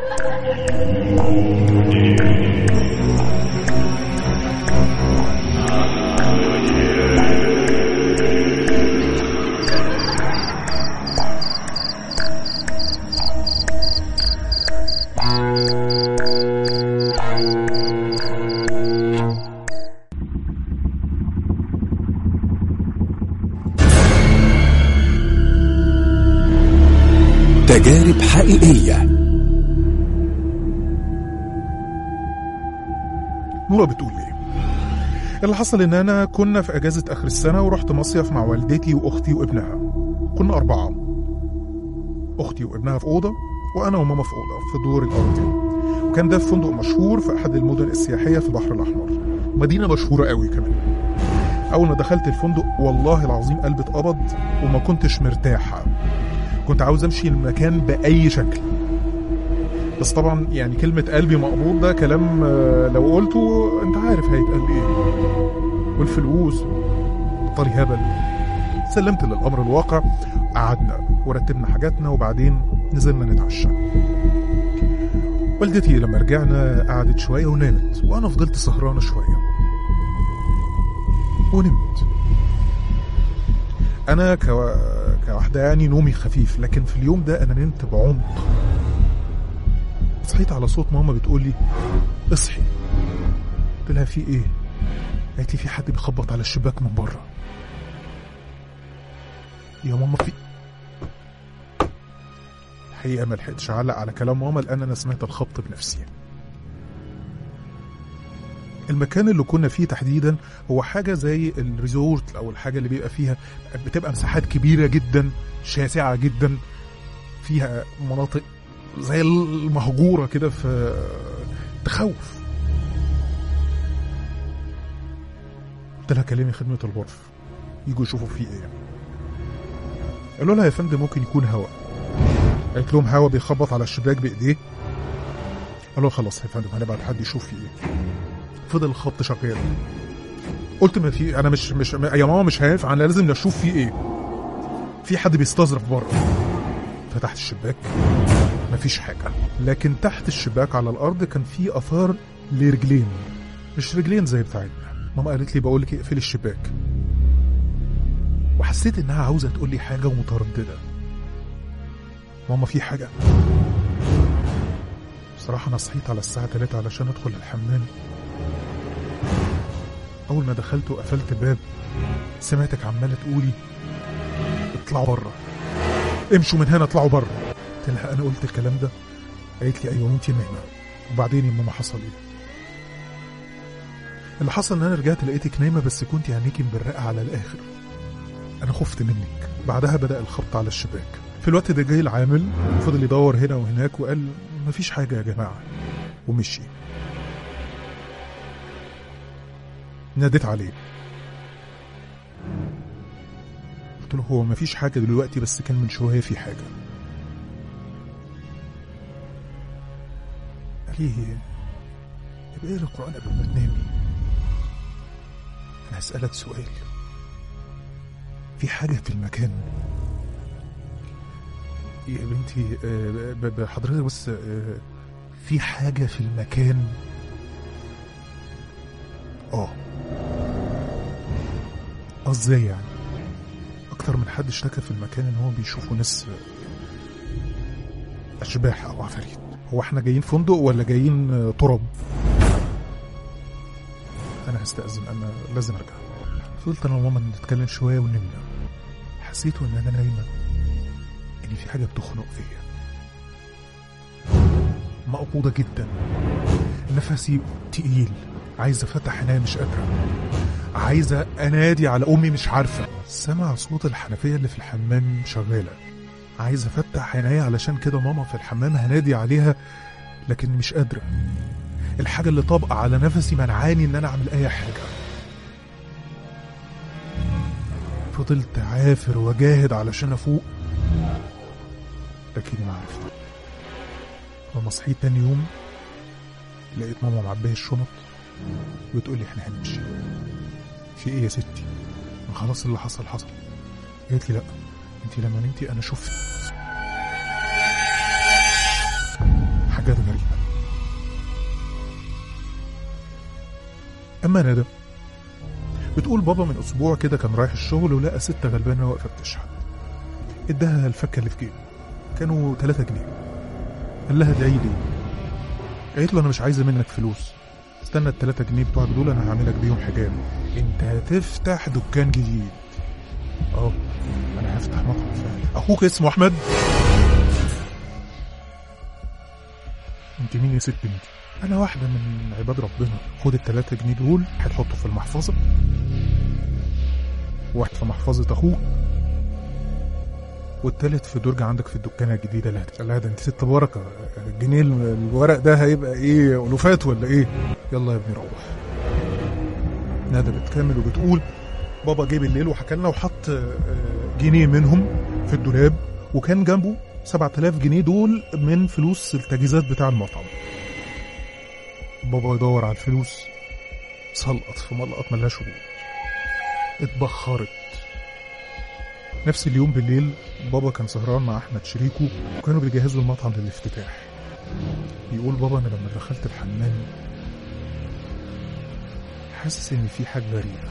تجارب حقيقية نورة بتقول ايه اللي حصل ان انا كنا في اجازة اخر السنة ورحت مصيف مع والدتي واختي وابنها كنا اربعة اختي وابنها في اوضة وانا وماما في اوضة في الدور الارضي وكان ده في فندق مشهور في احد المدن السياحية في البحر الاحمر مدينة مشهورة قوي كمان اول ما دخلت الفندق والله العظيم قلبي اتقبض وما كنتش مرتاح كنت عاوز امشي المكان باي شكل بس طبعا يعني كلمة قلبي مقبوض ده كلام آه، لو قلته انت عارف هيتقال ايه والفلوس طري هبل سلمت للامر الواقع قعدنا ورتبنا حاجاتنا وبعدين نزلنا نتعشى والدتي لما رجعنا قعدت شوية ونامت وانا فضلت سهرانة شوية ونمت انا كو... كواحدة يعني نومي خفيف لكن في اليوم ده انا نمت بعمق صحيت على صوت ماما بتقول لي اصحي قلت لها في ايه قالت لي في حد بيخبط على الشباك من بره يا ماما في الحقيقه ما لحقتش اعلق على كلام ماما لان انا سمعت الخبط بنفسي المكان اللي كنا فيه تحديدا هو حاجه زي الريزورت او الحاجه اللي بيبقى فيها بتبقى مساحات كبيره جدا شاسعه جدا فيها مناطق زي المهجوره كده في تخوف قلت لها كلمي خدمه الغرف يجوا يشوفوا فيه ايه قالوا لها يا فندم ممكن يكون هوا قالت لهم هوا بيخبط على الشباك بايديه قالوا خلاص يا فندم هنبعت حد يشوف فيه ايه فضل الخبط شغال قلت ما في انا مش مش يا ماما مش هينفع انا لازم نشوف فيه ايه في حد بيستظرف بره فتحت الشباك مفيش حاجة لكن تحت الشباك على الأرض كان في آثار لرجلين مش رجلين زي بتاعتنا ماما قالت لي بقول لك اقفلي الشباك وحسيت إنها عاوزة تقول لي حاجة ومترددة ماما في حاجة بصراحة أنا صحيت على الساعة 3 علشان أدخل الحمام أول ما دخلت وقفلت الباب سمعتك عمالة تقولي اطلعوا بره امشوا من هنا اطلعوا بره قلت لها انا قلت الكلام ده قالت لي ايوه وانت نايمه وبعدين يا ماما حصل ايه اللي حصل ان انا رجعت لقيتك نايمه بس كنت عينيكي مبرقه على الاخر انا خفت منك بعدها بدا الخبط على الشباك في الوقت ده جاي العامل فضل يدور هنا وهناك وقال مفيش حاجه يا جماعه ومشي ناديت عليه قلت له هو مفيش حاجه دلوقتي بس كان من شويه في حاجه قال لي يبقى اقرا القران قبل ما تنامي انا هسالك سؤال في حاجه في المكان يا بنتي آه، ب- ب- حضرتك بس آه، في حاجه في المكان اه اه ازاي يعني اكتر من حد اشتكى في المكان ان هو بيشوفوا ناس اشباح او عفاريت هو احنا جايين فندق ولا جايين آه، تراب انا هستأذن انا لازم ارجع فضلت انا وماما نتكلم شويه ونمنا حسيت ان انا نايمه ان في حاجه بتخنق فيا مقبوضه جدا نفسي تقيل عايز افتح عينيا مش قادره عايزه انادي على امي مش عارفه سمع صوت الحنفيه اللي في الحمام شغاله عايز افتح عينيا علشان كده ماما في الحمام هنادي عليها لكن مش قادره الحاجه اللي طابقه على نفسي منعاني ان انا اعمل اي حاجه فضلت عافر وجاهد علشان افوق لكني ما عرفت لما صحيت تاني يوم لقيت ماما معبيه الشنط وتقول لي احنا هنمشي في ايه يا ستي ما خلاص اللي حصل حصل قالت لي لا انت لما نمتي انا شفت حاجات أما ندى بتقول بابا من أسبوع كده كان رايح الشغل ولقى ست غلبانة واقفة بتشحت اداها الفكة اللي في جيبه كانوا 3 جنيه قال لها ادعي لي قالت له أنا مش عايزة منك فلوس استنى التلاتة جنيه بتوعك دول أنا هعملك بيهم حجاب أنت هتفتح دكان جديد اه أنا هفتح مطعم فعلا أخوك اسمه أحمد انت مين يا ست انت انا واحدة من عباد ربنا خد التلاتة جنيه دول هتحطه في المحفظة واحد في محفظة اخوك والتالت في درج عندك في الدكانة الجديدة اللي هتقلها ده انت ست بركة الجنيه الورق ده هيبقى ايه ألوفات ولا ايه يلا يا ابني روح ندى بتكمل وبتقول بابا جه بالليل وحكى لنا وحط آه، جنيه منهم في الدولاب وكان جنبه 7000 جنيه دول من فلوس التجهيزات بتاع المطعم بابا يدور على الفلوس سلقط في ملقط ملهاش وجود اتبخرت نفس اليوم بالليل بابا كان سهران مع احمد شريكه وكانوا بيجهزوا المطعم للافتتاح بيقول بابا انا لما دخلت الحمام حاسس ان في حاجه غريبه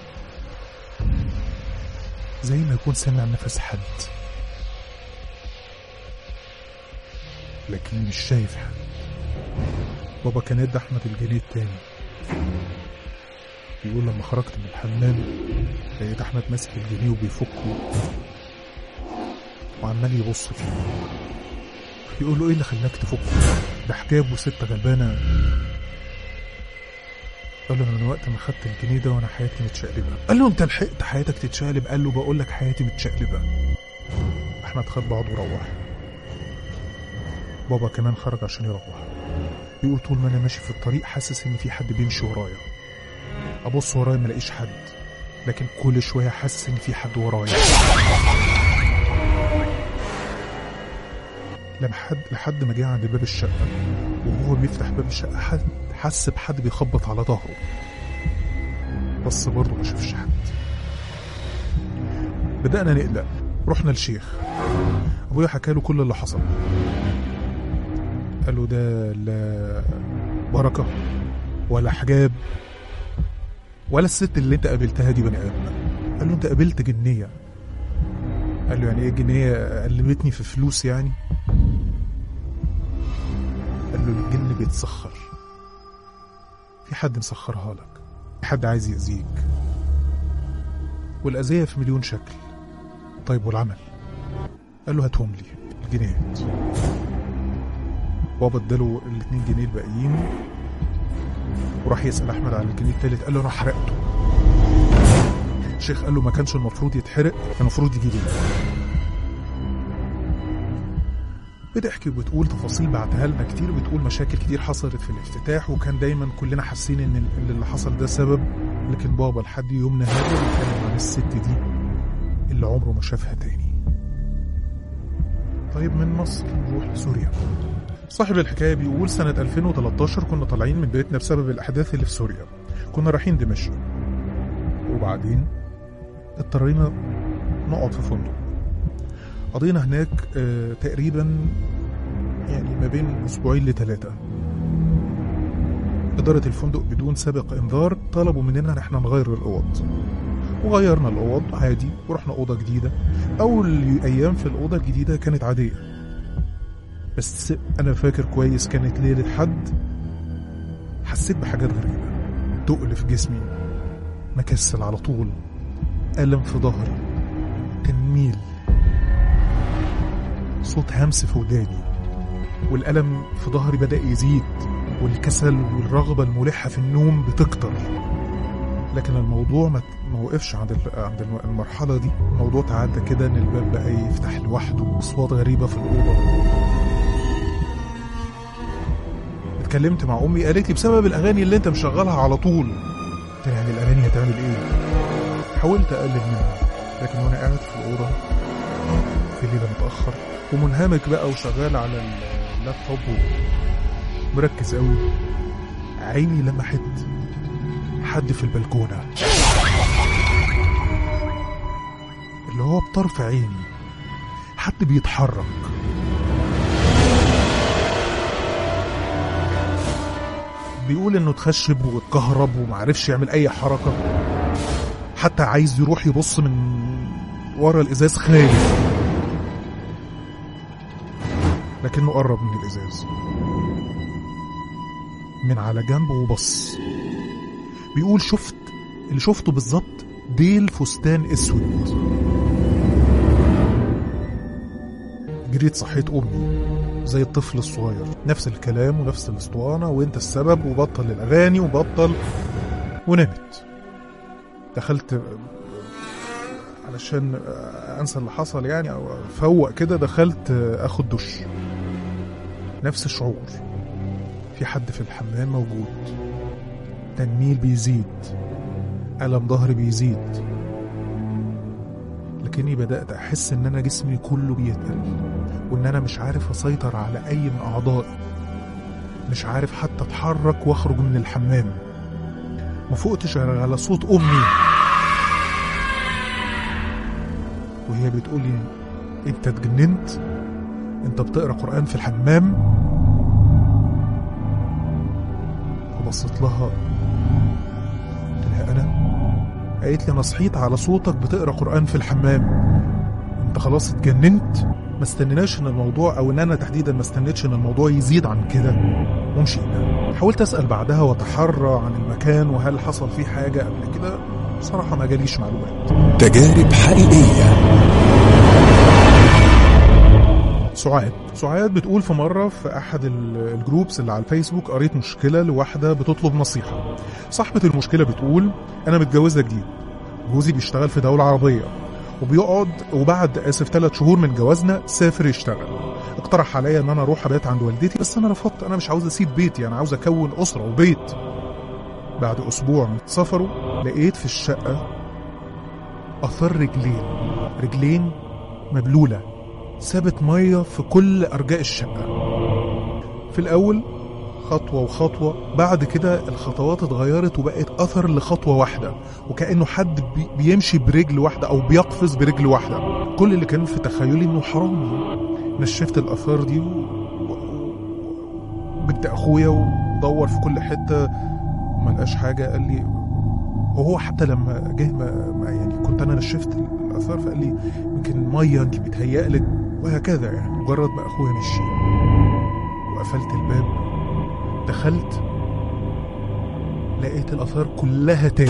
زي ما يكون سامع نفس حد لكن مش شايف حد بابا كان ادى احمد الجنيه التاني بيقول لما خرجت من الحمام لقيت احمد ماسك الجنيه وبيفكه وعمال يبص فيه يقول له ايه اللي خلاك تفكه ده حجاب وست غلبانه قال له أنا من وقت ما خدت الجنيه ده وانا حياتي متشقلبه قال له انت لحقت حياتك تتشقلب قال له بقول لك حياتي متشقلبه احمد خد بعضه وروح بابا كمان خرج عشان يروح بيقول طول ما انا ماشي في الطريق حاسس ان في حد بيمشي ورايا ابص ورايا ما الاقيش حد لكن كل شويه حاسس ان في حد ورايا لما حد لحد ما جه عند باب الشقه وهو بيفتح باب الشقه حد حس بحد بيخبط على ظهره بس برضه ما شافش حد بدأنا نقلق رحنا للشيخ ابويا حكى له كل اللي حصل قال له ده لا بركه ولا حجاب ولا الست اللي انت قابلتها دي بني ادم قال له انت قابلت جنيه قال له يعني ايه جنيه قلبتني في فلوس يعني قال له الجن بيتسخر في حد مسخرها لك في حد عايز يأذيك والأذية في مليون شكل طيب والعمل قال له هاتهم لي الجنيهات بابا اداله الاتنين جنيه الباقيين وراح يسأل أحمد على الجنيه التالت قال له أنا حرقته الشيخ قال له ما كانش المفروض يتحرق كان المفروض يجي لي بتحكي وبتقول تفاصيل بعتها لنا كتير بتقول مشاكل كتير حصلت في الافتتاح وكان دايما كلنا حاسين ان ال- اللي حصل ده سبب لكن بابا لحد يومنا هذا بيتكلم عن الست دي اللي عمره ما شافها تاني طيب من مصر نروح لسوريا صاحب الحكاية بيقول سنة 2013 كنا طالعين من بيتنا بسبب الأحداث اللي في سوريا كنا رايحين دمشق وبعدين اضطرينا نقعد في فندق قضينا هناك آه، تقريبا يعني ما بين أسبوعين لثلاثة إدارة الفندق بدون سابق إنذار طلبوا مننا إن احنا نغير الأوض وغيرنا الأوض عادي ورحنا أوضة جديدة أول أيام في الأوضة الجديدة كانت عادية بس أنا فاكر كويس كانت ليلة حد حسيت بحاجات غريبة تقل في جسمي مكسل على طول ألم في ظهري تنميل صوت همس في وداني والألم في ظهري بدأ يزيد والكسل والرغبة الملحة في النوم بتكتر لكن الموضوع ما ما وقفش عند ال- عند الم- المرحلة دي الموضوع تعدى كده ان الباب بقى يفتح لوحده واصوات غريبة في الأوضة اتكلمت مع امي قالت لي بسبب الاغاني اللي انت مشغلها على طول قلت لها يعني الاغاني هتعمل ايه حاولت اقلل منها لكن وانا قاعد في الاوضه في الليله متاخر ومنهمك بقى وشغال على اللابتوب ومركز قوي عيني لمحت حد في البلكونه اللي هو بطرف عيني حد بيتحرك بيقول انه اتخشب واتكهرب ومعرفش يعمل اي حركة حتى عايز يروح يبص من ورا الازاز خايف لكنه قرب من الازاز من على جنب وبص بيقول شفت اللي شفته بالظبط ديل فستان اسود جريت صحيت امي زي الطفل الصغير نفس الكلام ونفس الاسطوانه وانت السبب وبطل الاغاني وبطل ونمت دخلت علشان انسى اللي حصل يعني او افوق كده دخلت اخد دش نفس الشعور في حد في الحمام موجود تنميل بيزيد ألم ظهري بيزيد لكني بدأت أحس إن أنا جسمي كله بيتقل وإن أنا مش عارف أسيطر على أي من أعضائي مش عارف حتى أتحرك وأخرج من الحمام مفوقتش غير على صوت أمي وهي بتقولي أنت اتجننت أنت بتقرأ قرآن في الحمام فبصيت لها قلت لها أنا قالت لي أنا صحيت على صوتك بتقرأ قرآن في الحمام أنت خلاص اتجننت ما استنيناش ان الموضوع او ان انا تحديدا ما استنيتش ان الموضوع يزيد عن كده ومشينا حاولت اسال بعدها واتحرى عن المكان وهل حصل فيه حاجه قبل كده بصراحه ما جاليش معلومات تجارب حقيقية سعاد سعاد بتقول في مرة في أحد ال- الجروبس اللي على الفيسبوك قريت مشكلة لواحدة بتطلب نصيحة صاحبة المشكلة بتقول أنا متجوزة جديد جوزي بيشتغل في دولة عربية وبيقعد وبعد آسف ثلاث شهور من جوازنا سافر يشتغل اقترح عليا ان انا اروح ابات عند والدتي بس انا رفضت انا مش عاوز اسيب بيتي انا عاوز اكون اسره وبيت بعد اسبوع من سفره لقيت في الشقه اثر رجلين رجلين مبلوله سابت ميه في كل ارجاء الشقه في الاول خطوه وخطوه بعد كده الخطوات اتغيرت وبقت اثر لخطوه واحده وكانه حد بي- بيمشي برجل واحده او بيقفز برجل واحده كل اللي كان في تخيلي انه حرام نشفت الاثار دي و... و- جبت اخويا ودور في كل حته ما لقاش حاجه قال لي وهو حتى لما جه ما ما يعني كنت انا نشفت الاثار فقال لي يمكن ميه انت بتهيألك وهكذا يعني مجرد ما اخويا مشي وقفلت الباب دخلت لقيت الاثار كلها تاني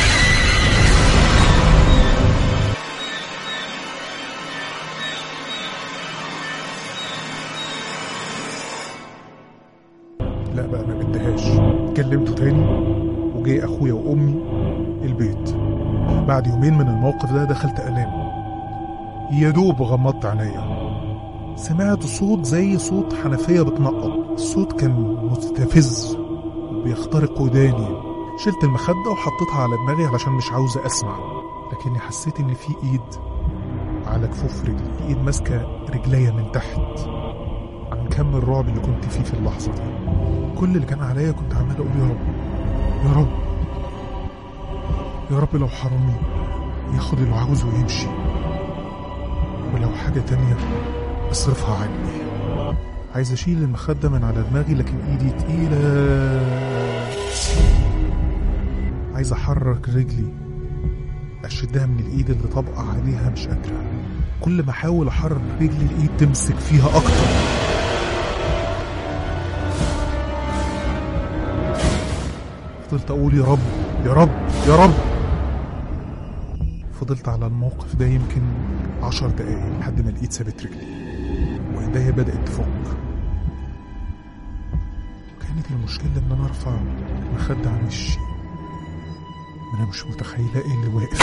لا بقى ما بدهاش كلمته تاني وجي اخويا وامي البيت بعد يومين من الموقف ده دخلت انام يا دوب غمضت عينيا سمعت صوت زي صوت حنفيه بتنقط الصوت كان مستفز وبيخترق وداني شلت المخده وحطيتها على دماغي علشان مش عاوزه اسمع لكني حسيت ان في ايد على كفوف رجلي في ايد ماسكه رجليا من تحت عن كم الرعب اللي كنت فيه في اللحظه دي كل اللي كان عليا كنت عمال اقول يا رب يا رب يا رب لو حرامي ياخد اللي عاوزه ويمشي ولو حاجة تانية اصرفها عني عايز اشيل المخدة من على دماغي لكن ايدي تقيلة عايز احرك رجلي اشدها من الايد اللي طبقة عليها مش قادرة كل ما احاول احرك رجلي الايد تمسك فيها اكتر فضلت اقول يا رب يا رب يا رب فضلت على الموقف ده يمكن عشر دقايق لحد ما الايد سابت رجلي وايديا بدأت تفك كانت المشكلة ان انا ارفع المخدة عن وشي انا مش متخيلة ايه اللي واقف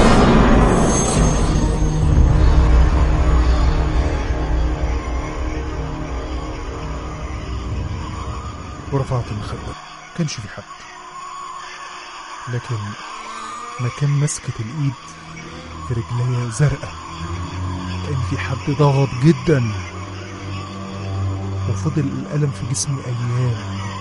ورفعت المخدة كانش في حد لكن مكان مسكة الإيد في رجليا زرقاء كان في حد ضغط جدا وفضل الألم في جسمي أيام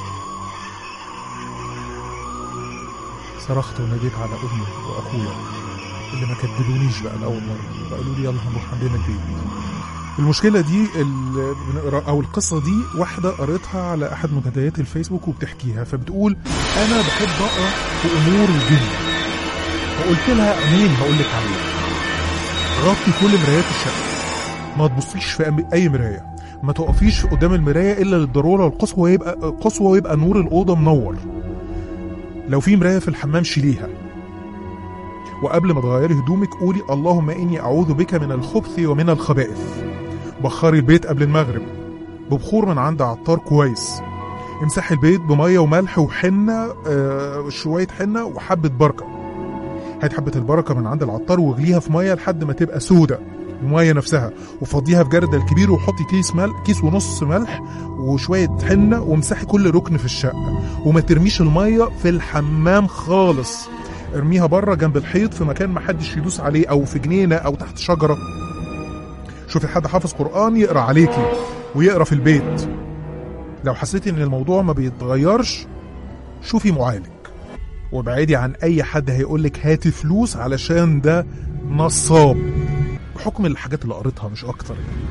صرخت وناديت على أمي وأخويا اللي ما كدلونيش بقى لأول مرة وقالوا لي يلا هنروح عندنا البيت المشكله دي ال- بنقرا- او القصه دي واحده قريتها على احد منتديات الفيسبوك وبتحكيها فبتقول انا بحب اقرا في امور الدنيا فقلت لها مين هقول لك عليه غطي كل مرايات الشقه ما تبصيش في أم- اي مرايه ما تقفيش قدام المرايه الا للضروره القصوى ويبقى قصوى ويبقى نور الاوضه منور لو في مرايه في الحمام شيليها وقبل ما تغيري هدومك قولي اللهم اني اعوذ بك من الخبث ومن الخبائث بخري البيت قبل المغرب ببخور من عند عطار كويس امسحي البيت بميه وملح وحنه آه شويه حنه وحبه بركه هات حبه البركه من عند العطار واغليها في ميه لحد ما تبقى سودة الميه نفسها وفضيها في جردل كبير وحطي كيس ملح كيس ونص ملح وشويه حنه وامسحي كل ركن في الشقه وما ترميش الميه في الحمام خالص ارميها بره جنب الحيط في مكان ما حدش يدوس عليه او في جنينه او تحت شجره شوفي حد حافظ قران يقرا عليكي ويقرا في البيت لو حسيتي ان الموضوع ما بيتغيرش شوفي معالج وابعدي عن اي حد هيقولك هاتي فلوس علشان ده نصاب بحكم الحاجات اللي قريتها مش اكتر يعني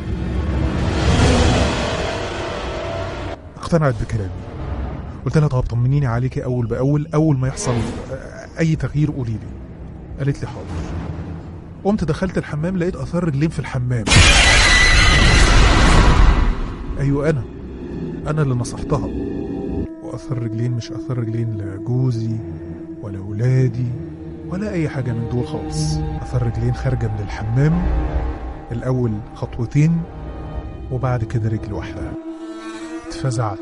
اقتنعت بكلامي قلت لها طب طمنيني عليكي اول باول اول ما يحصل آه، اي تغيير قولي لي قالت لي حاضر قمت دخلت الحمام لقيت اثار رجلين في الحمام ايوه انا انا اللي نصحتها واثار رجلين مش اثار رجلين لجوزي ولا ولادي ولا اي حاجه من دول خالص اثار رجلين خارجه من الحمام الاول خطوتين وبعد كده رجل واحده اتفزعت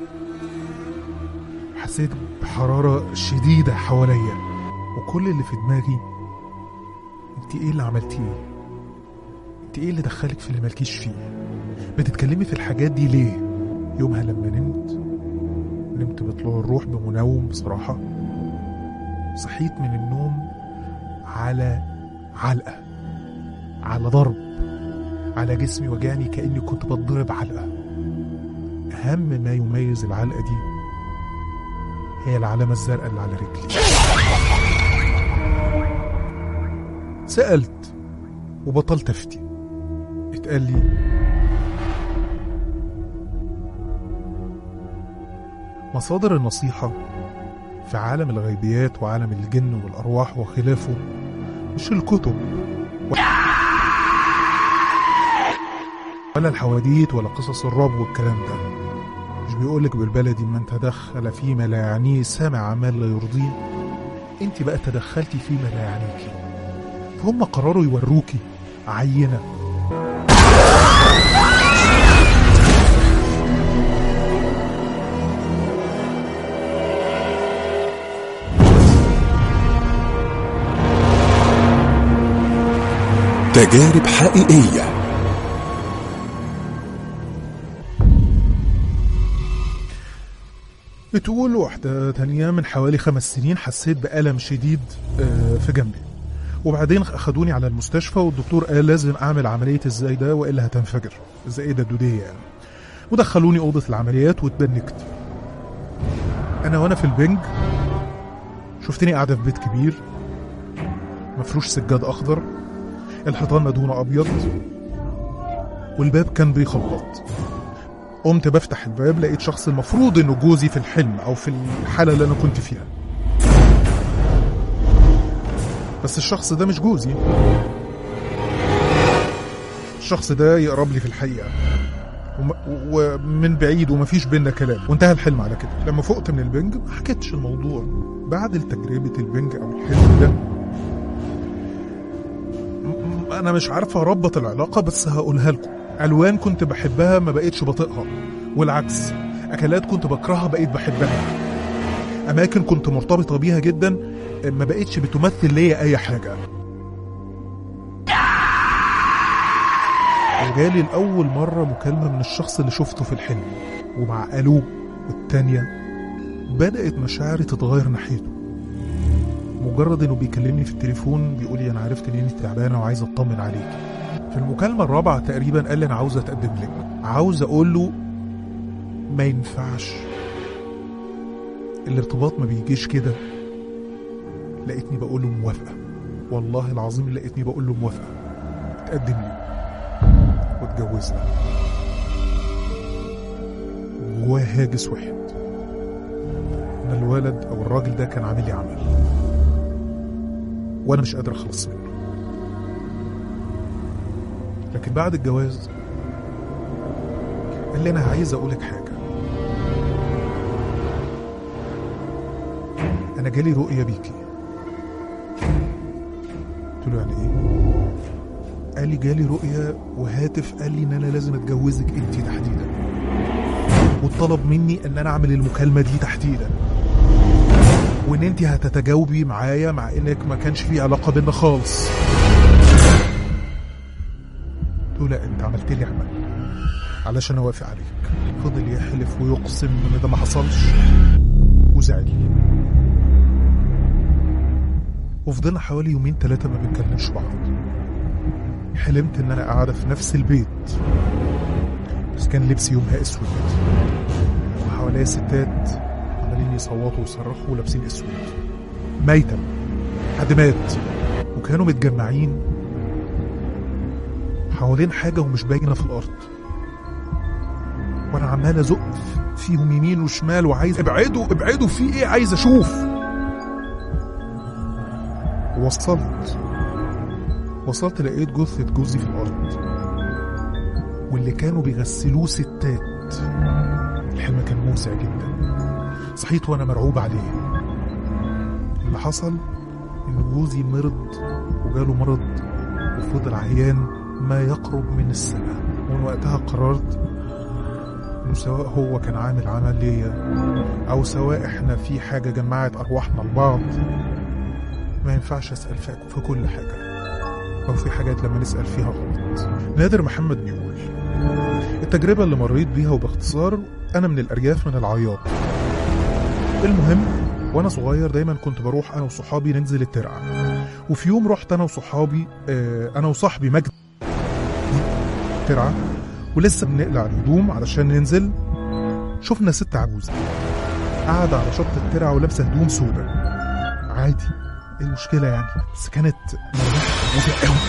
حسيت بحراره شديده حواليا وكل اللي في دماغي انت ايه اللي عملتيه انت ايه اللي دخلك في اللي مالكيش فيه بتتكلمي في الحاجات دي ليه يومها لما نمت نمت بطلوع الروح بمنوم بصراحة صحيت من النوم على علقة على ضرب على جسمي وجعني كأني كنت بتضرب علقة أهم ما يميز العلقة دي هي العلامة الزرقاء اللي على رجلي سألت وبطلت أفتي اتقال لي مصادر النصيحة في عالم الغيبيات وعالم الجن والأرواح وخلافه مش الكتب ولا الحواديت ولا قصص الرعب والكلام ده مش بيقولك بالبلدي من تدخل فيما لا يعنيه سمع ما لا يرضيه انت بقى تدخلتي فيما لا يعنيكي فهم قرروا يوروكي عينة تجارب حقيقية بتقول واحدة تانية من حوالي خمس سنين حسيت بألم شديد آه، في جنبي وبعدين أخدوني على المستشفى والدكتور قال لازم أعمل عملية الزايدة وإلا هتنفجر الزايدة الدودية يعني ودخلوني أوضة العمليات واتبنكت أنا وأنا في البنج شفتني قاعدة في بيت كبير مفروش سجاد أخضر الحيطان مدهونة أبيض والباب كان بيخبط قمت بفتح الباب لقيت شخص المفروض انه جوزي في الحلم او في الحاله اللي انا كنت فيها بس الشخص ده مش جوزي الشخص ده يقرب لي في الحقيقه وم- ومن بعيد ومفيش بينا كلام وانتهى الحلم على كده لما فقت من البنج ما حكيتش الموضوع بعد تجربه البنج او الحلم ده م- م- انا مش عارفه اربط العلاقه بس هقولها لكم الوان كنت بحبها ما بقتش بطيقها والعكس اكلات كنت بكرهها بقيت بحبها اماكن كنت مرتبطه بيها جدا ما بقتش بتمثل ليا اي حاجه وجالي لاول مره مكالمه من الشخص اللي شفته في الحلم ومع الو والتانيه بدات مشاعري تتغير ناحيته مجرد انه بيكلمني في التليفون بيقول لي انا عرفت ان انت تعبانه وعايز اطمن عليك في المكالمة الرابعة تقريبا قال لي أنا عاوز أتقدم لك عاوز أقول له ما ينفعش الارتباط ما بيجيش كده لقيتني بقول له موافقة والله العظيم لقيتني بقول له موافقة اتقدم لي واتجوزنا جواه هاجس واحد ان الولد او الراجل ده كان عامل لي عمل وانا مش قادر اخلص منه لكن بعد الجواز قال لي انا عايز اقولك حاجه انا جالي رؤيه بيكي قلت له يعني ايه قال لي جالي رؤيه وهاتف قال لي ان انا لازم اتجوزك انت تحديدا وطلب مني ان انا اعمل المكالمه دي تحديدا وان انت هتتجاوبي معايا مع انك ما كانش في علاقه بينا خالص قلت له لا انت عملت لي عمل علشان اوافق عليك فضل يحلف ويقسم ان ده ما حصلش وزعل وفضلنا حوالي يومين ثلاثة ما بنكلمش بعض حلمت ان انا قاعدة في نفس البيت بس كان لبسي يومها اسود وحواليا ستات عمالين يصوتوا ويصرخوا ولابسين اسود ميتا حد مات وكانوا متجمعين حوالين حاجة ومش باينة في الأرض وأنا عمال أزق فيهم يمين وشمال وعايز ابعدوا ابعدوا في إيه عايز أشوف وصلت وصلت لقيت جثة جوزي في الأرض واللي كانوا بيغسلوه ستات الحلم كان موسع جدا صحيت وأنا مرعوب عليه اللي حصل إن جوزي مرض وجاله مرض وفضل عيان ما يقرب من السنة ومن وقتها قررت إنه سواء هو كان عامل عمل ليا أو سواء إحنا في حاجة جمعت أرواحنا لبعض ما ينفعش أسأل في في كل حاجة أو في حاجات لما نسأل فيها غلط نادر محمد بيقول التجربة اللي مريت بيها وباختصار أنا من الأرياف من العياط المهم وأنا صغير دايما كنت بروح أنا وصحابي ننزل الترعة وفي يوم رحت أنا وصحابي آه، أنا وصاحبي مجد ترعة ولسه بنقلع الهدوم علشان ننزل شفنا ست عجوزة قاعدة على شط الترعة ولابسة هدوم سوداء عادي ايه المشكلة يعني بس كانت ملامحها عجوزة قوي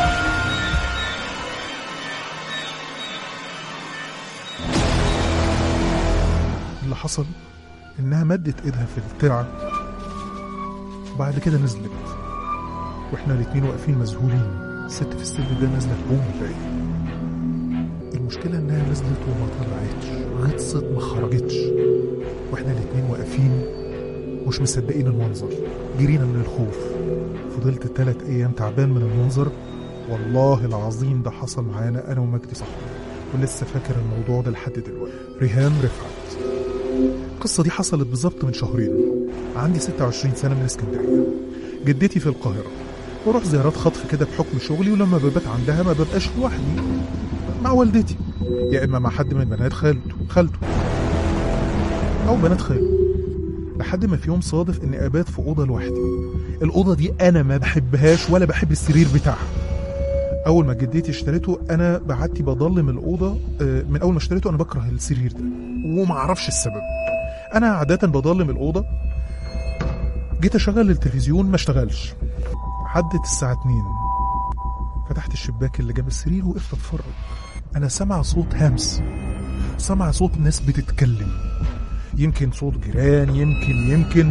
اللي حصل انها مدت ايدها في الترعة وبعد كده نزلت واحنا الاتنين واقفين مذهولين الست في السلم ده نازلة تقوم ولا ايه المشكلة انها نزلت وما طلعتش غطست ما خرجتش واحنا الاتنين واقفين مش مصدقين المنظر جرينا من الخوف فضلت تلات ايام تعبان من المنظر والله العظيم ده حصل معانا انا ومجدي صاحبي ولسه فاكر الموضوع ده لحد دلوقتي ريهام رفعت القصة دي حصلت بالظبط من شهرين عندي 26 سنة من اسكندرية جدتي في القاهرة بروح زيارات خطف كده بحكم شغلي ولما ببات عندها ما ببقاش لوحدي مع والدتي يا اما مع حد من بنات خالته خالته او بنات خاله لحد ما في يوم صادف اني ابات في اوضه لوحدي الاوضه دي انا ما بحبهاش ولا بحب السرير بتاعها اول ما جدتي اشتريته انا بعدتي بضلم الاوضه آه، من اول ما اشتريته انا بكره السرير ده وما اعرفش السبب انا عاده بضلم الاوضه جيت اشغل التلفزيون ما اشتغلش عدت الساعه 2 فتحت الشباك اللي جنب السرير وقفت اتفرج انا سامع صوت همس سامع صوت ناس بتتكلم يمكن صوت جيران يمكن يمكن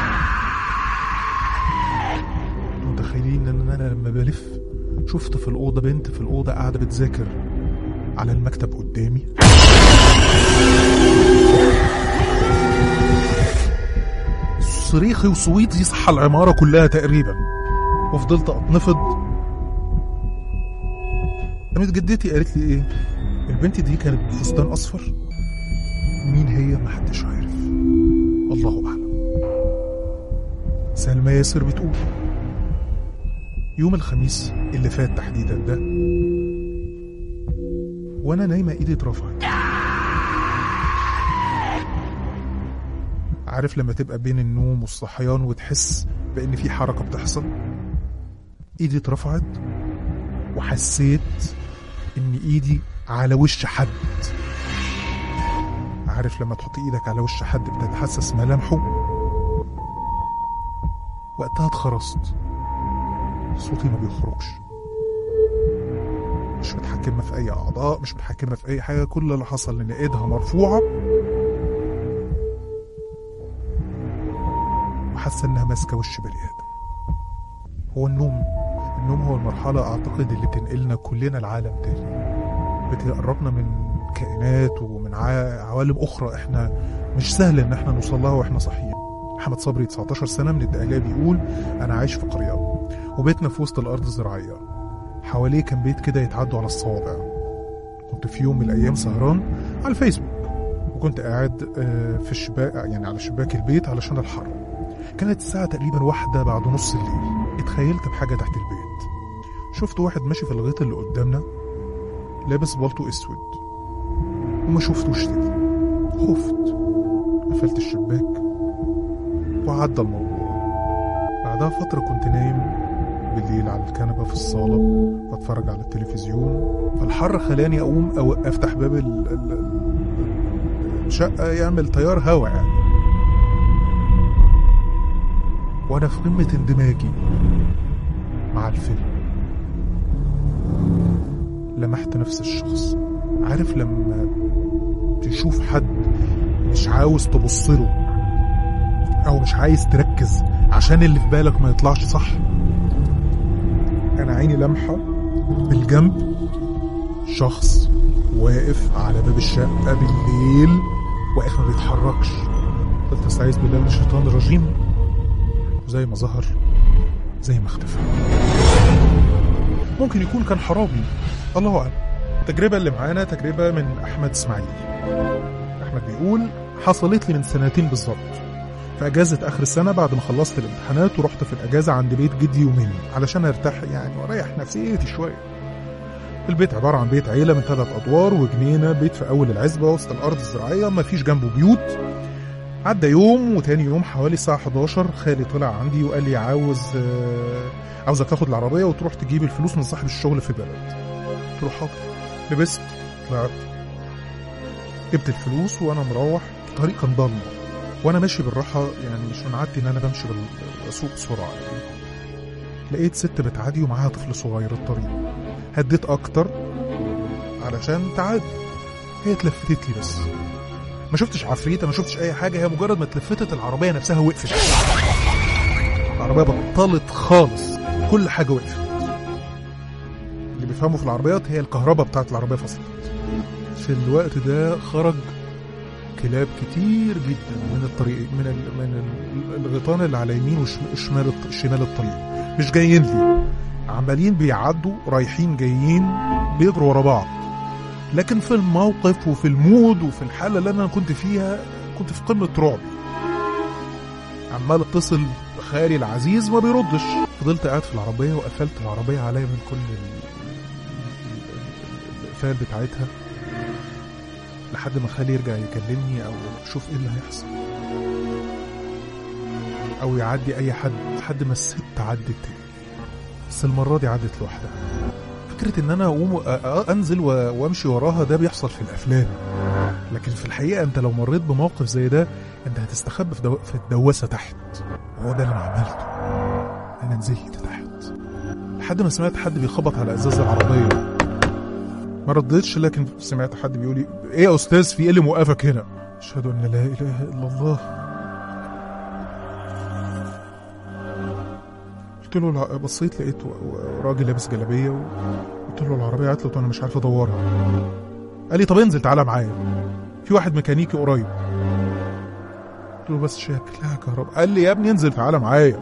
متخيلين ان انا لما بلف شفت في الاوضه بنت في الاوضه قاعده بتذاكر على المكتب قدامي صريخي وصويتي يصحى العماره كلها تقريبا وفضلت اتنفض قامت جدتي قالت لي ايه البنت دي كانت بفستان اصفر مين هي محدش عارف الله اعلم سلمى ياسر بتقول يوم الخميس اللي فات تحديدا ده وانا نايمه ايدي اترفعت عارف لما تبقى بين النوم والصحيان وتحس بان في حركه بتحصل ايدي اترفعت وحسيت ان ايدي على وش حد عارف لما تحط ايدك على وش حد بتتحسس ملامحه وقتها اتخرست صوتي ما بيخرجش مش متحكمة في أي أعضاء مش متحكمة في أي حاجة كل اللي حصل إن إيدها مرفوعة وحاسة إنها ماسكة وش بني آدم هو النوم النوم هو المرحلة أعتقد اللي بتنقلنا كلنا لعالم تاني بتقربنا من كائنات ومن عا- عوالم أخرى إحنا مش سهل إن إحنا نوصل لها وإحنا صاحيين محمد صبري 19 سنة من الدقهلية بيقول أنا عايش في قرية وبيتنا في وسط الأرض الزراعية حواليه كان بيت كده يتعدوا على الصوابع كنت في يوم من الأيام سهران على الفيسبوك وكنت قاعد آه، في الشباك يعني على شباك البيت علشان الحر كانت الساعة تقريبا واحدة بعد نص الليل اتخيلت بحاجة تحت البيت شفت واحد ماشي في الغيط اللي قدامنا لابس بالطو اسود وما شفتوش تاني خفت قفلت الشباك وعدى الموضوع بعدها فترة كنت نايم بالليل على الكنبة في الصالة بتفرج على التلفزيون فالحر خلاني أقوم أو أفتح باب ال- ال- ال- الشقة يعمل تيار هوا يعني وأنا في قمة اندماجي مع الفيلم لمحت نفس الشخص عارف لما تشوف حد مش عاوز تبص له او مش عايز تركز عشان اللي في بالك ما يطلعش صح انا عيني لمحه بالجنب شخص واقف على باب الشقه بالليل واقف ما بيتحركش قلت استعيذ بالله من الشيطان الرجيم وزي ما ظهر زي ما اختفى ممكن يكون كان حرامي الله اعلم التجربه اللي معانا تجربه من احمد اسماعيل احمد بيقول حصلت لي من سنتين بالظبط في اجازه اخر السنه بعد ما خلصت الامتحانات ورحت في الاجازه عند بيت جدي يومين علشان ارتاح يعني واريح نفسيتي شويه البيت عباره عن بيت عيله من ثلاث ادوار وجنينه بيت في اول العزبه وسط الارض الزراعيه ما فيش جنبه بيوت عدى يوم وتاني يوم حوالي الساعة 11 خالي طلع عندي وقال لي عاوز آه، عاوزك تاخد العربية وتروح تجيب الفلوس من صاحب الشغل في البلد قلت له حاضر لبست طلعت جبت الفلوس وانا مروح الطريق كان ضلمه وانا ماشي بالراحه يعني مش من عادتي ان انا بمشي بال- بسوق بسرعه يعني. لقيت ست بتعدي ومعاها طفل صغير الطريق هديت اكتر علشان تعدي هي اتلفتت لي بس ما شفتش عفريته ما شفتش اي حاجه هي مجرد ما اتلفتت العربيه نفسها وقفت العربيه بطلت خالص كل حاجه وقفت اللي بيفهموا في العربيات هي الكهرباء بتاعت العربيه فصلت في الوقت ده خرج كلاب كتير جدا من الطريق من ال من ال- الغيطان اللي على يمين وشمال الط- شمال الطريق مش جايين لي عمالين بيعدوا رايحين جايين بيجروا ورا بعض لكن في الموقف وفي المود وفي الحاله اللي انا كنت فيها كنت في قمه رعبي عمال اتصل بخالي العزيز ما بيردش فضلت قاعد في العربيه وقفلت العربيه عليا من كل ال- ال- ال- الاقفال بتاعتها لحد ما خالي يرجع يكلمني او اشوف ايه اللي هيحصل او يعدي اي حد لحد ما الست عدت تاني بس المره دي عدت لوحدها فكره ان انا اقوم أ- أ- انزل و- وامشي وراها ده بيحصل في الافلام لكن في الحقيقه انت لو مريت بموقف زي ده انت هتستخبى في, دو... في الدواسه تحت هو ده اللي انا عملته انا نزلت تحت لحد ما سمعت حد بيخبط على ازاز العربيه ما ردتش لكن سمعت حد بيقول لي ايه يا استاذ في ايه اللي موقفك هنا اشهد ان لا اله الا الله قلت له الع- بصيت لقيت و- و- راجل لابس جلابيه وقلت له العربيه عطلت وانا مش عارف ادورها قال لي طب انزل تعالى معايا في واحد ميكانيكي قريب قلت له بس شكلها كهرباء قال لي يا ابني انزل تعالى معايا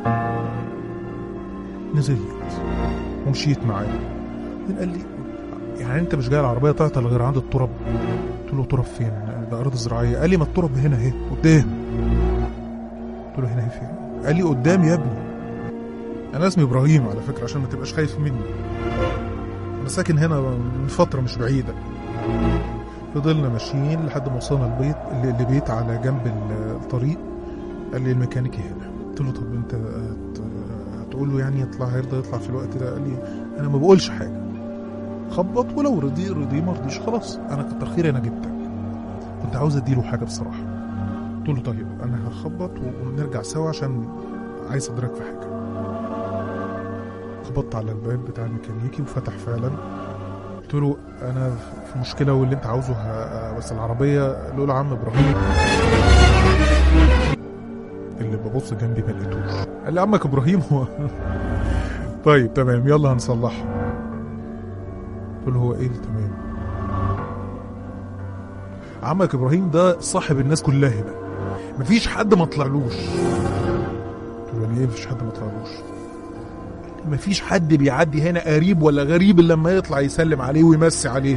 نزلت ومشيت معاه بعدين قال لي يعني انت مش جاي العربيه تعطل غير عند التراب قلت له تراب فين ده ارض زراعيه قال لي ما التراب هنا اهي قدام قلت له هنا اهي فين قال لي قدام يا ابني انا اسمي ابراهيم على فكره عشان ما تبقاش خايف مني انا ساكن هنا من فتره مش بعيده فضلنا ماشيين لحد ما وصلنا البيت اللي بيت على جنب ال- الطريق قال لي الميكانيكي هنا قلت له طب انت هت- هتقول له يعني يطلع هيرضى يطلع في الوقت ده قال لي انا ما بقولش حاجه خبط ولو رضي رضي ما رضيش خلاص انا كتر خيري انا جبتك كنت عاوز اديله حاجه بصراحه قلت له طيب انا هخبط ونرجع سوا عشان عايز ادرك في حاجه خبطت على الباب بتاع الميكانيكي وفتح فعلا قلت له انا في مشكله واللي انت عاوزه ه- بس العربيه له له عم ابراهيم اللي ببص جنبي ما لقيتوش قال لي عمك ابراهيم هو طيب تمام يلا هنصلحها قلت له هو ايه اللي تمام عمك ابراهيم ده صاحب الناس كلها هنا مفيش حد ما طلعلوش قلت له يعني ايه مفيش حد ما طلعلوش مفيش حد بيعدي هنا قريب ولا غريب الا لما يطلع يسلم عليه ويمسي عليه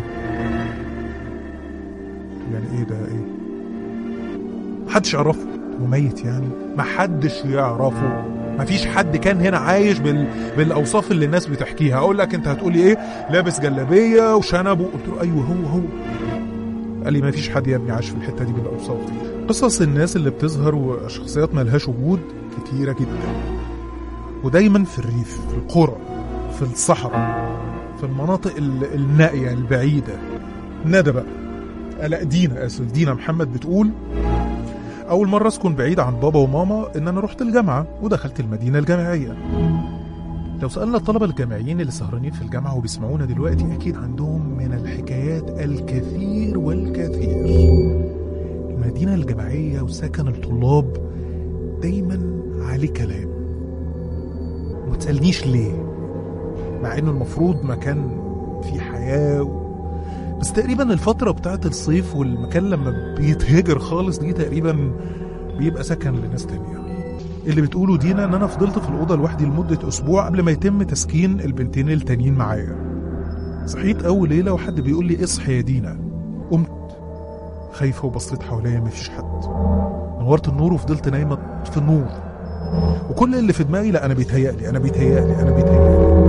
قلت له يعني ايه ده ايه محدش يعرفه قلت له ميت يعني محدش يعرفه مفيش حد كان هنا عايش بال... بالاوصاف اللي الناس بتحكيها اقول لك انت هتقولي ايه لابس جلابيه وشنب قلت له ايوه هو هو قال لي ما فيش حد يا ابني عاش في الحته دي بالاوصاف دي قصص الناس اللي بتظهر وشخصيات ملهاش وجود كتيره جدا ودايما في الريف في القرى في الصحراء في المناطق ال- النائيه البعيده ندى بقى لا دينا اسف دينا محمد بتقول اول مره اسكن بعيد عن بابا وماما ان انا رحت الجامعه ودخلت المدينه الجامعيه لو سألنا الطلبة الجامعيين اللي سهرانين في الجامعة وبيسمعونا دلوقتي أكيد عندهم من الحكايات الكثير والكثير المدينة الجامعية وسكن الطلاب دايما عليه كلام وما تسألنيش ليه مع انه المفروض مكان فيه حياة و... بس تقريبا الفترة بتاعت الصيف والمكان لما بيتهجر خالص دي تقريبا بيبقى سكن لناس تانية اللي بتقوله دينا ان انا فضلت في الاوضه لوحدي لمده اسبوع قبل ما يتم تسكين البنتين التانيين معايا صحيت اول ليله وحد بيقول لي اصحي يا دينا قمت خايفه وبصيت حواليا مفيش حد نورت النور وفضلت نايمه في النور وكل اللي في دماغي لا انا بيتهيألي انا بيتهيألي انا بيتهيألي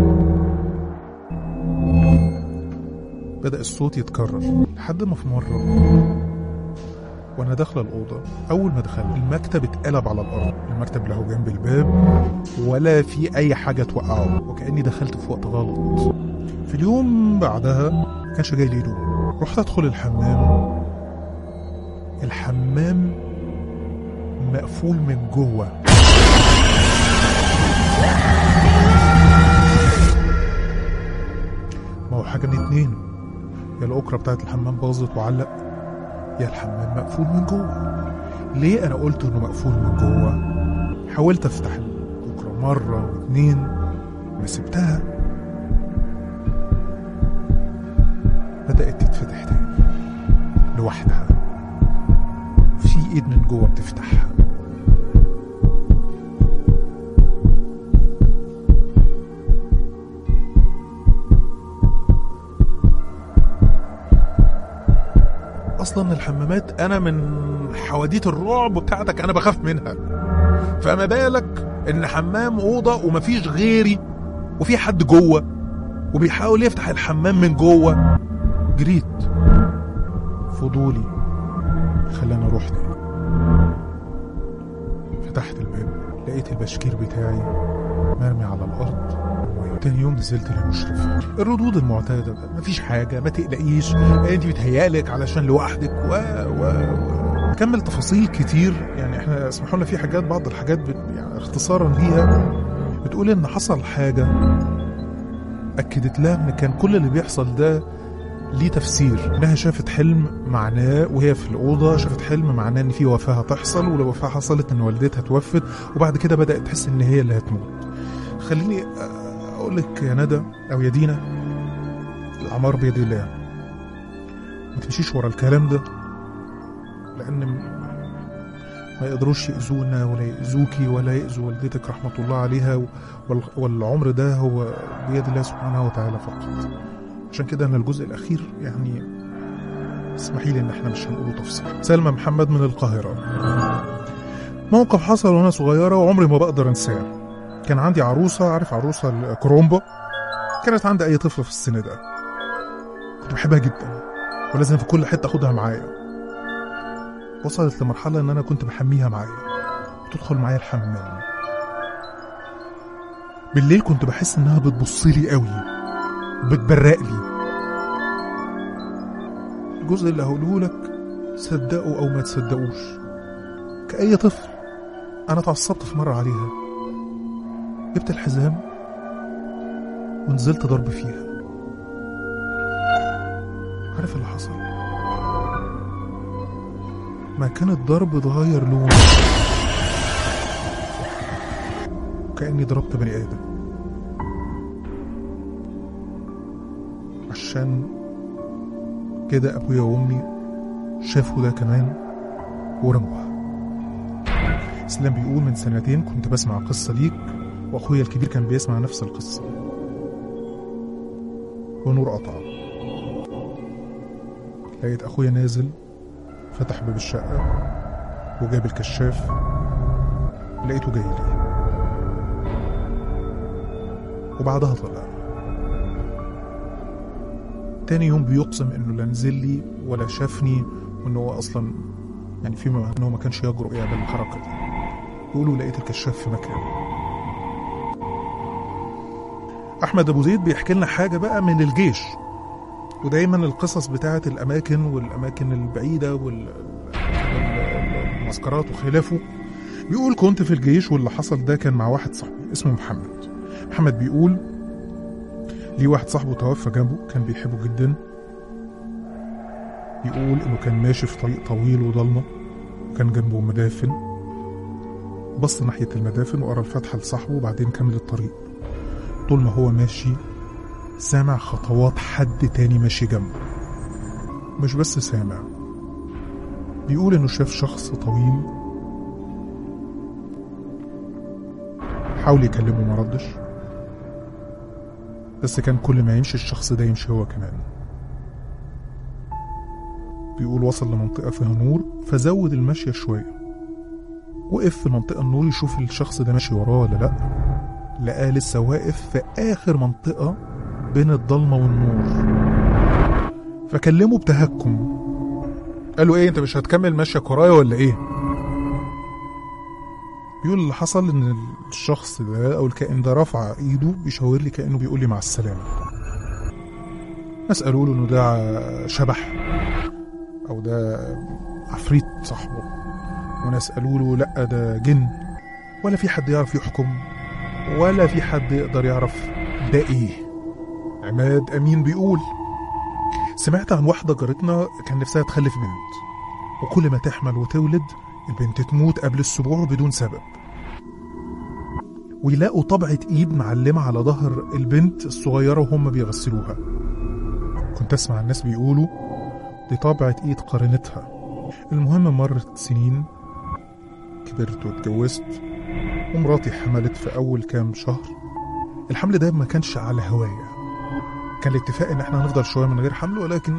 بدأ الصوت يتكرر لحد ما في مرة وانا داخله الاوضه اول ما دخلت المكتب اتقلب على الارض المكتب لا هو جنب الباب ولا في اي حاجه توقعه وكاني دخلت في وقت غلط في اليوم بعدها ما كانش جاي لي نوم رحت ادخل الحمام الحمام مقفول من جوه ما هو حاجه من اتنين يا الاكره بتاعت الحمام باظت وعلق يا الحمام مقفول من جوه ليه انا قلت انه مقفول من جوه حاولت افتح البكره مره واتنين ما سبتها بدات تتفتح تاني لوحدها في ايد من جوه بتفتحها اصلا الحمامات انا من حواديت الرعب بتاعتك انا بخاف منها فما بالك ان حمام اوضه ومفيش غيري وفي حد جوه وبيحاول يفتح الحمام من جوه جريت فضولي خلاني اروح تاني فتحت الباب لقيت البشكير بتاعي مرمي على الارض تاني يوم نزلت للمشرف الردود المعتاده بقى مفيش حاجه ما تقلقيش انت بتهيألك علشان لوحدك و و و كمل تفاصيل كتير يعني احنا اسمحوا لنا في حاجات بعض الحاجات بت... يعني اختصارا ليها بتقول ان حصل حاجه اكدت لها ان كان كل اللي بيحصل ده ليه تفسير انها شافت حلم معناه وهي في الاوضه شافت حلم معناه ان في وفاه هتحصل ولو وفاه حصلت ان والدتها توفت وبعد كده بدات تحس ان هي اللي هتموت خليني اقول لك يا ندى او يا دينا الاعمار بيد الله ما تمشيش ورا الكلام ده لان ما يقدروش يأذونا ولا يأذوكي ولا يأذوا والدتك رحمة الله عليها وال- والعمر ده هو بيد الله سبحانه وتعالى فقط عشان كده أنا الجزء الأخير يعني اسمحي لي إن احنا مش هنقوله تفصيل سلمى محمد من القاهرة موقف حصل وأنا صغيرة وعمري ما بقدر أنساه كان عندي عروسة عارف عروسة الكرومبا كانت عند أي طفل في السن ده كنت بحبها جدا ولازم في كل حتة أخدها معايا وصلت لمرحلة إن أنا كنت بحميها معايا وتدخل معايا الحمام بالليل كنت بحس إنها بتبصلي قوي بتبرق لي الجزء اللي هقوله لك صدقوا أو ما تصدقوش كأي طفل أنا اتعصبت في مرة عليها جبت الحزام ونزلت ضرب فيها عارف اللي حصل ما كان الضرب اتغير لونه كأني ضربت بني آدم عشان كده أبويا وأمي شافوا ده كمان ورموها اسلام بيقول من سنتين كنت بسمع قصة ليك وأخويا الكبير كان بيسمع نفس القصة ونور قطع لقيت أخويا نازل فتح باب الشقة وجاب الكشاف لقيته جاي لي وبعدها طلع تاني يوم بيقسم انه لا نزل لي ولا شافني وانه هو اصلا يعني فيما انه ما كانش يجرؤ يعمل الحركه دي يقولوا لقيت الكشاف في مكانه احمد ابو زيد بيحكي لنا حاجه بقى من الجيش ودايما القصص بتاعت الاماكن والاماكن البعيده والمعسكرات وخلافه بيقول كنت في الجيش واللي حصل ده كان مع واحد صاحبي اسمه محمد محمد بيقول ليه واحد صاحبه توفى جنبه كان بيحبه جدا بيقول انه كان ماشي في طريق طويل وضلمه وكان جنبه مدافن بص ناحية المدافن وقرا الفاتحة لصاحبه وبعدين كمل الطريق طول ما هو ماشي سامع خطوات حد تاني ماشي جنبه مش بس سامع بيقول انه شاف شخص طويل حاول يكلمه ما ردش بس كان كل ما يمشي الشخص ده يمشي هو كمان بيقول وصل لمنطقة فيها نور فزود المشية شوية وقف في منطقة النور يشوف الشخص ده ماشي وراه ولا لأ لقاه لسه واقف في آخر منطقة بين الضلمة والنور فكلمه بتهكم قال له ايه انت مش هتكمل ماشيك ورايا ولا ايه بيقول اللي حصل ان الشخص ده او الكائن ده رفع ايده بيشاور لي كانه بيقول لي مع السلامه ناس قالوا له انه ده شبح او ده عفريت صاحبه وناس قالوا له لا ده جن ولا في حد يعرف يحكم ولا في حد يقدر يعرف ده ايه عماد امين بيقول سمعت عن واحدة جارتنا كان نفسها تخلف بنت وكل ما تحمل وتولد البنت تموت قبل السبوع بدون سبب ويلاقوا طبعة ايد معلمة على ظهر البنت الصغيرة وهم بيغسلوها كنت اسمع الناس بيقولوا دي طبعة ايد قرنتها المهم مرت سنين كبرت واتجوزت ومراتي حملت في اول كام شهر الحمل ده ما كانش على هوايا كان الاتفاق ان احنا هنفضل شويه من غير حمل ولكن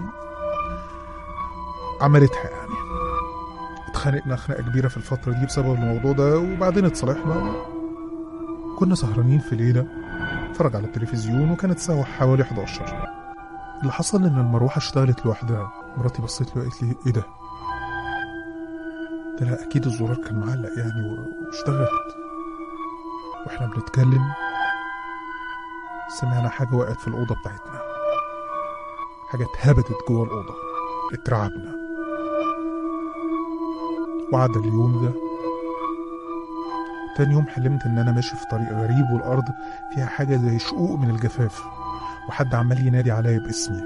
عملتها يعني اتخانقنا خناقه كبيره في الفتره دي بسبب الموضوع ده وبعدين اتصالحنا كنا سهرانين في ليله اتفرج على التلفزيون وكانت الساعه حوالي 11 اللي حصل ان المروحه اشتغلت لوحدها مراتي بصيت لي وقالت لي ايه ده قلت لها اكيد الزرار كان معلق يعني واشتغلت واحنا بنتكلم سمعنا حاجة وقعت في الأوضة بتاعتنا حاجة اتهبدت جوه الأوضة اترعبنا وعدى اليوم ده تاني يوم حلمت إن أنا ماشي في طريق غريب والأرض فيها حاجة زي شقوق من الجفاف وحد عمال ينادي عليا باسمي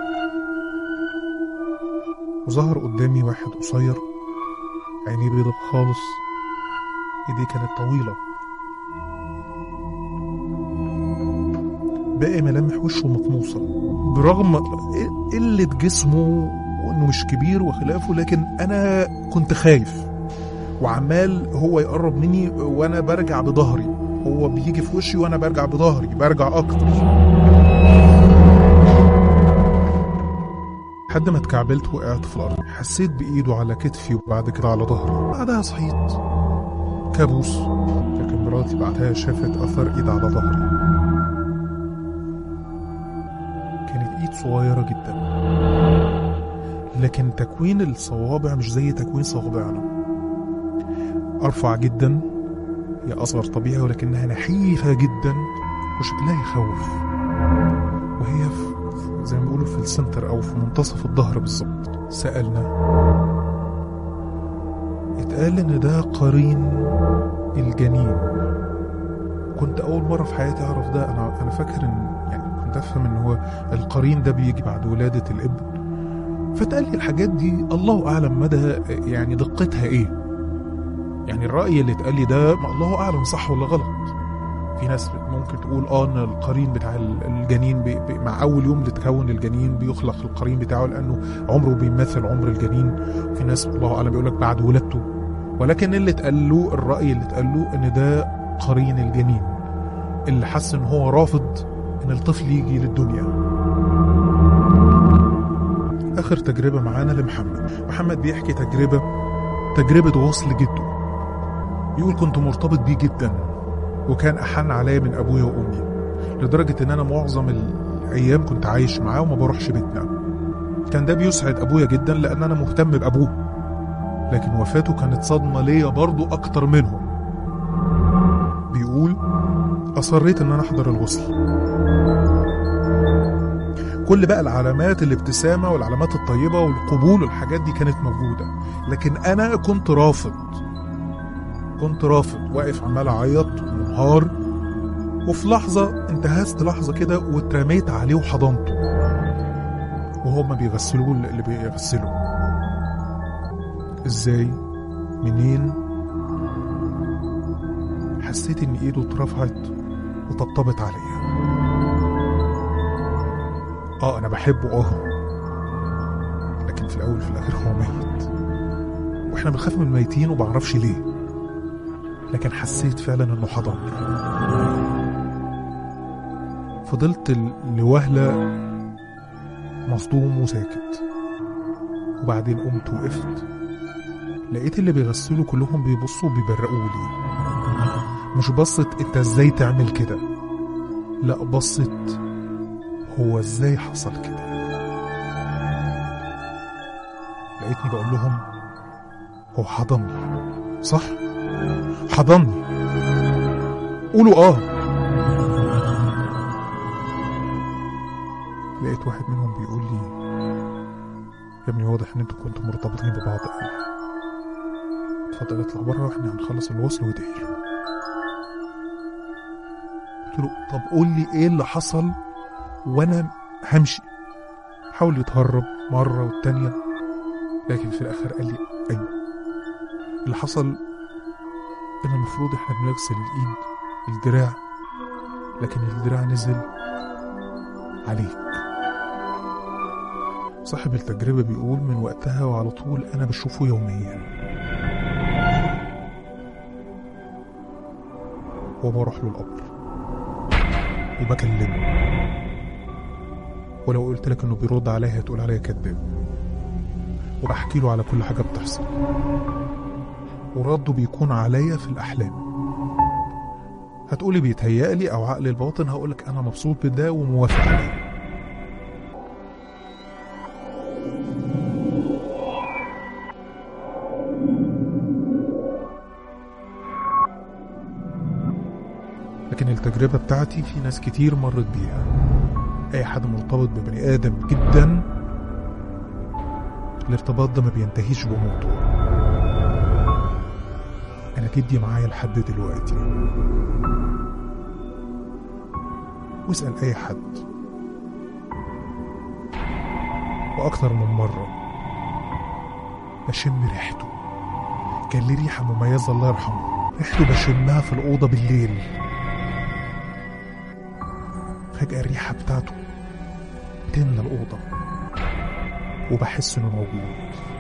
وظهر قدامي واحد قصير عينيه بيضة خالص ايديه كانت طويلة باقي ملامح وشه مطموسة برغم قلة جسمه وانه مش كبير وخلافه لكن انا كنت خايف وعمال هو يقرب مني وانا برجع بظهري هو بيجي في وشي وانا برجع بظهري برجع اكتر لحد ما اتكعبلت وقعت في الارض حسيت بايده على كتفي وبعد كده على ظهري بعدها صحيت كابوس لكن مراتي بعدها شافت اثر ايد على ظهري كانت ايد صغيرة جدا لكن تكوين الصوابع مش زي تكوين صوابعنا ارفع جدا هي اصغر طبيعي ولكنها نحيفة جدا وشكلها يخوف وهي في زي ما بيقولوا في السنتر او في منتصف الظهر بالظبط سألنا اتقال ان ده قرين الجنين كنت اول مرة في حياتي اعرف ده انا انا فاكر ان يعني كنت افهم ان هو القرين ده بيجي بعد ولادة الابن فتقال لي الحاجات دي الله اعلم مدى يعني دقتها ايه يعني الراي اللي اتقال لي ده ما الله اعلم صح ولا غلط في ناس ممكن تقول اه ان القرين بتاع الجنين بي بي مع اول يوم لتكون الجنين بيخلق القرين بتاعه لانه عمره بيمثل عمر الجنين في ناس الله اعلم بيقول لك بعد ولادته ولكن اللي اتقال له الراي اللي اتقال له ان ده قرين الجنين اللي حس ان هو رافض ان الطفل يجي للدنيا اخر تجربه معانا لمحمد محمد بيحكي تجربه تجربه وصل جده بيقول كنت مرتبط بيه جدا وكان احن عليا من ابويا وامي لدرجه ان انا معظم الايام كنت عايش معاه وما بروحش بيتنا كان ده بيسعد ابويا جدا لان انا مهتم بابوه لكن وفاته كانت صدمه ليا برضو اكتر منهم بيقول اصريت ان انا احضر الغسل كل بقى العلامات الابتسامه والعلامات الطيبه والقبول والحاجات دي كانت موجوده لكن انا كنت رافض كنت رافض واقف عمال اعيط ومنهار وفي لحظة انتهزت لحظة كده واترميت عليه وحضنته وهما بيغسلوه اللي بيغسلوا ازاي منين حسيت ان ايده اترفعت وطبطبت عليا اه انا بحبه اه لكن في الاول وفي الاخر هو ميت واحنا بنخاف من الميتين ومعرفش ليه لكن حسيت فعلا انه حضني فضلت لوهلة مصدوم وساكت وبعدين قمت وقفت لقيت اللي بيغسلوا كلهم بيبصوا وبيبرقوا لي مش بصت انت ازاي تعمل كده لا بصت هو ازاي حصل كده لقيتني بقول لهم هو حضني صح حضني قولوا اه لقيت واحد منهم بيقول لي يا ابني واضح ان انتوا كنتوا مرتبطين ببعض قوي اتفضل اطلع بره واحنا هنخلص الوصل وادعي له قلت له طب قول لي ايه اللي حصل وانا همشي حاول يتهرب مرة والتانية لكن في الآخر قال لي أيوه اللي حصل إن المفروض إحنا بنغسل الإيد الدراع لكن الدراع نزل عليك صاحب التجربة بيقول من وقتها وعلى طول أنا بشوفه يوميا وبروح له القبر وبكلمه ولو قلت لك انه بيرد عليا هتقول عليا كذاب وبحكي له على كل حاجة بتحصل ورده بيكون عليا في الأحلام هتقولي بيتهيألي أو عقلي الباطن هقولك أنا مبسوط بده وموافق عليه لكن التجربة بتاعتي في ناس كتير مرت بيها أي حد مرتبط ببني آدم جدا الارتباط ده ما بينتهيش بموته أنا جدي معايا لحد دلوقتي واسأل أي حد وأكتر من مرة بشم ريحته كان ليه ريحة مميزة الله يرحمه ريحته بشمها في الأوضة بالليل فجأة الريحة بتاعته تملى الأوضة وبحس إنه موجود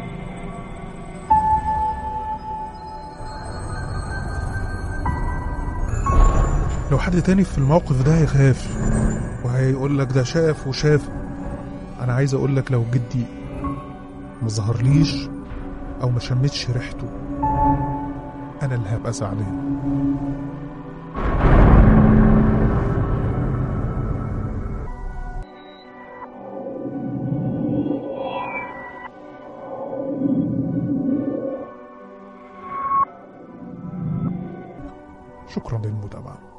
لو حد تاني في الموقف ده هيخاف وهيقول لك ده شاف وشاف أنا عايز أقول لك لو جدي ما ظهرليش أو ما شمتش ريحته أنا اللي هبقى زعلان شكرا للمتابعة